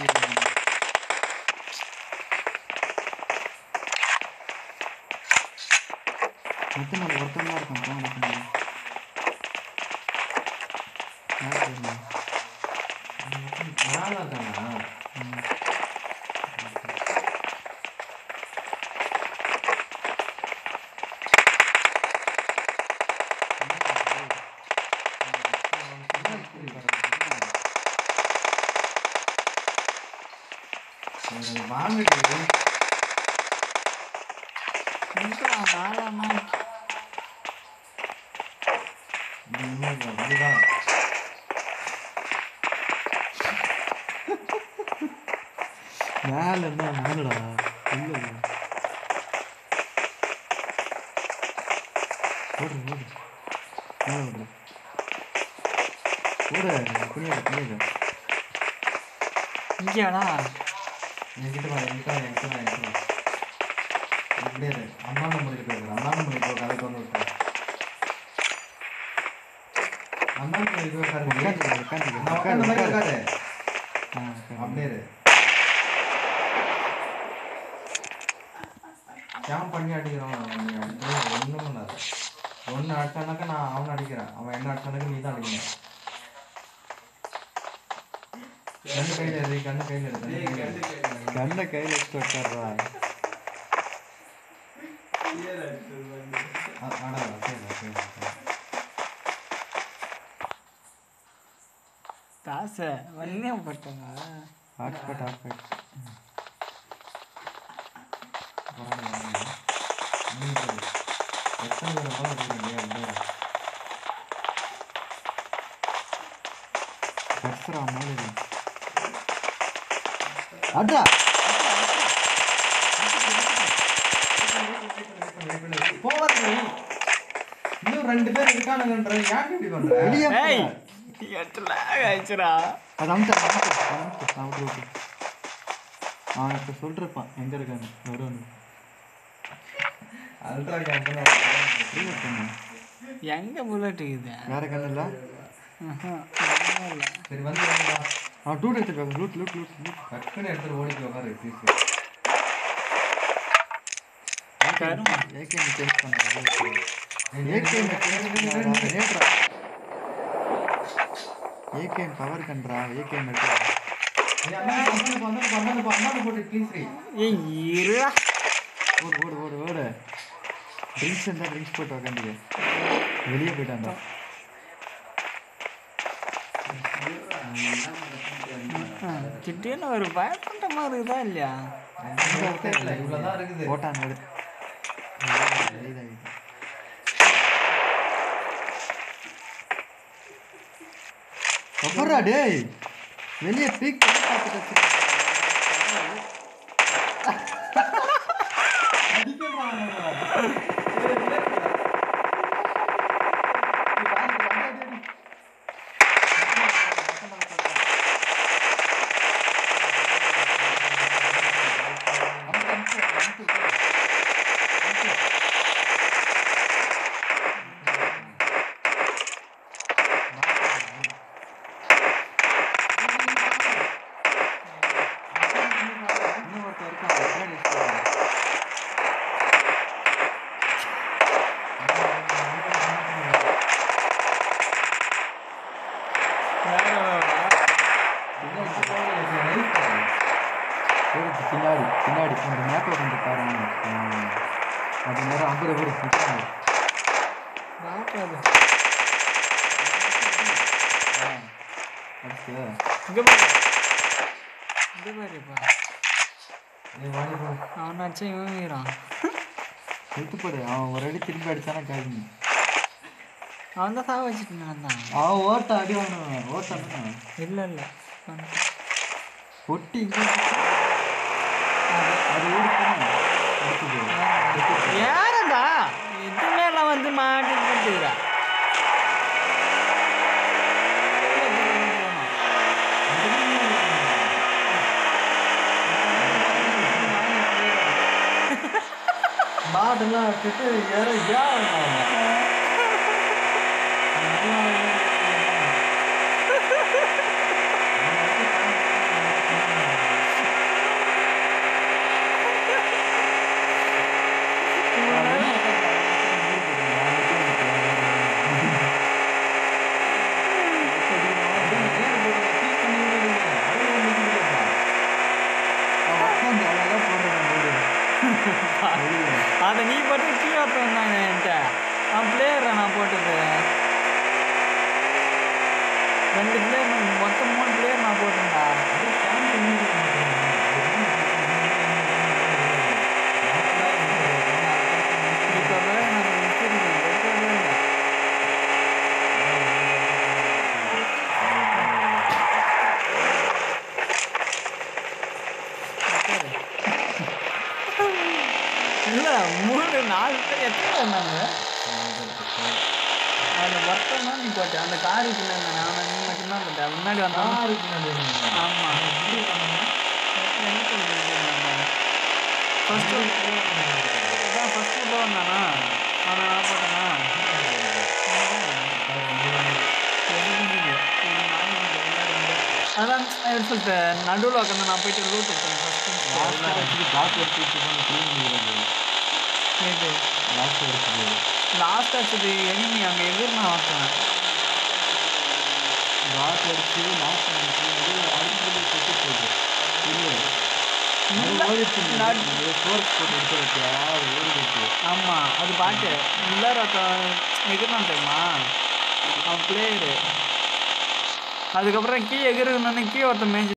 அடிக்கிறாங்க மொத்தம் நம்ம ஒருத்தன் தான் இருக்கும் போன இடத்துல யார் தெரியல நானா தானா வாங்கிட்டு இதுதான் மேல இருந்தா மேலடா இல்ல இல்ல ஓடு ஓடு மேல ஓடு ஓடு புரியாது புரியாது இங்கேடா என்கிட்ட வா என்கிட்ட வா என்கிட்ட வா என்கிட்ட வா இப்படியே இரு. அம்மா நம்மளுக்கு போயிருக்காரு அம்மா நம்மளுக்கு போ கதைக்கு வந்து விட்டு அம்மா நம்மளுக்கு உட்காருங்க உட்காந்து உட்காந்து நான் உட்காந்து மாதிரி உட்காரு ஆ உட்காரு. அப்படியே இரு ஏன் பண்ணி அடிக்கிறான் ஒன்றும் பண்ணாது ஒன்று அடிச்சானாக்கா நான் அவனை அடிக்கிறேன் அவன் என்ன அடிச்சானாக்கா நீ தான் அடிக்கணும் கண்ணு கையில் எடு கண்ணு கையில் எடு கண்ணு கையில் எடு கண்ணை கையில் வச்சுட்டு உட்காருடா ஆ- ஆடாதா சரி சரி சரி தாசை வன்னியம் பட்டங்க ஹாட்ஸ்பாட் ஆஃப் ஆயிடுச்சு எத்தனை பேர் இருந்தாலும் அடிக்கிறீங்க அப்படியே கஷ்டரா மாதிரி அடா போவாது இன்னும் ரெண்டு பேர் இருக்கானுங்கன்ற ஏன் இப்படி பண்ற வெளியே ஏய் எட்டுல ஆயிடுச்சுடா அது அமுத்து அது அமுத்து அது அமுத்து நான் விட்டு விட்டு அவன் இப்போ சொல்லிருப்பான் எங்கே இருக்கான்னு வருவான்னு அல்ட்ரா கேம்ப்ல ரீவர்ட் பண்ணு எங்க புல்லட் இருக்குது வேற கண்ணு இல்லை ஆஹா, ஒண்ணும் இல்ல. சரி வந்து வாங்க. அவன் டூட் எடுத்துருக்காங்க லூட் லூட் லூட் லூட் டக்குன்னு எடுத்துட்டு ஓடிக்கு உட்காரு ப்ளீஸ் கருமம். ஏகேஎம் சேஞ்ச் பண்ணுறது ஏகேஎம் நேட்ரா ஏகேஎம் பவர் கண்ட்ரா ஏகேஎம் எடுத்து போட்டு ப்ளீஸ் ஏய் இருடா ஓடு ஓடு ஓடு ஓடு ட்ரிங்க்ஸ் இருந்தால் ட்ரிங்க்ஸ் போட்டு உக்காந்துக்க வெளியே போயிட்டான்டா ம், திடீர்னு ஒரு பயப்பட்ட மாதிரி இருக்குதா இல்லையா இவ்வளோதான் இருக்குது போட்டான் எடு வெளியில அப்புறா டேய் வெளியே பீக் பண்ணி பார்த்துட்டு வச்சிருக்கான். இன்னும் ஒருத்தன் இருக்கான் பின்னாடி வச்சுக்கோங்க. போகுது பின்னாடி பின்னாடி அந்த மேப்பில் கொஞ்சம் பாருங்க ம். அது நேரம் அம்பது பேர் நிற்கிறாங்க பாப்பாது அடுத்து இங்க பாரு இங்க பாருப்பா வாடி போ அவன் அடிச்சா இவன் வீரான் எடுத்துப்படு அவன் ஒரு அடி திரும்பி அடிச்சானா காரணி அவன் தான் சாவ வச்சுட்டு நடந்தான் அவன் ஓட்ட அடி வாங்கினான் ஓட்டம் இல்ல இல்ல பொட்டி இங்கே அது ஓடி போனா அடுத்தது யாரடா இது மேல வந்து மாட்டிட்டு வந்துக்கிறா மாடெல்லாம் வச்சுட்டு ஏற ஏன் அதை நீ போட்டு கீ ஒருத்தன் தான் என்கிட்ட நான் பிளேயரை நான் போட்டது ரெண்டு பிளேயர் மொத்தம் மூணு பிளேயர் நான் போட்டேன்டா இப்போ வேற நான் வச்சிருக்கேன் வைக்கவே இல்லை இல்லை மூணு நாலு பேர் எத்தனை வந்தாங்க அந்த ஒருத்தன் தான் நீ போட்ட அந்த கார் இருக்குல்ல நான் நீ மட்டும்தான் போட்ட முன்னாடி வந்தான் ஆமாம் ஃபஸ்ட்டு அதான் ஃபஸ்ட்டு உள்ள வந்தானா அவன் நான் போட்டேனா அதான் எப்படி சொல்லிட்டு நடுவில் உட்காந்து நான் போயிட்டு லூட் எடுத்தேன் ஃபஸ்ட்டு காசு எடுத்து க்ளீன் பண்ணிடுறது இது லாஸ்ட் எடுத்து லாஸ்ட் ஆச்சது எனிமி அங்கே எதிர் நான் ஒருத்தன் காசு அடிச்சு லாஸ்ட் அடிச்சு அது அடிச்சு கொட்டி போகுது இல்லை இல்ல, நடு- ஃபோர்ஸ் போட்டு எடுத்து வைக்கியா ஓடிடுச்சு ஆமாம் அது பாட்டு உள்ளார ஒருத்தன் எதிர்னான் தெரியுமா அவன் பிளேயரு அதுக்கப்புறம் கீ எகிருக்கணுன்னு கீ ஒருத்தன் மேய்ஞ்சி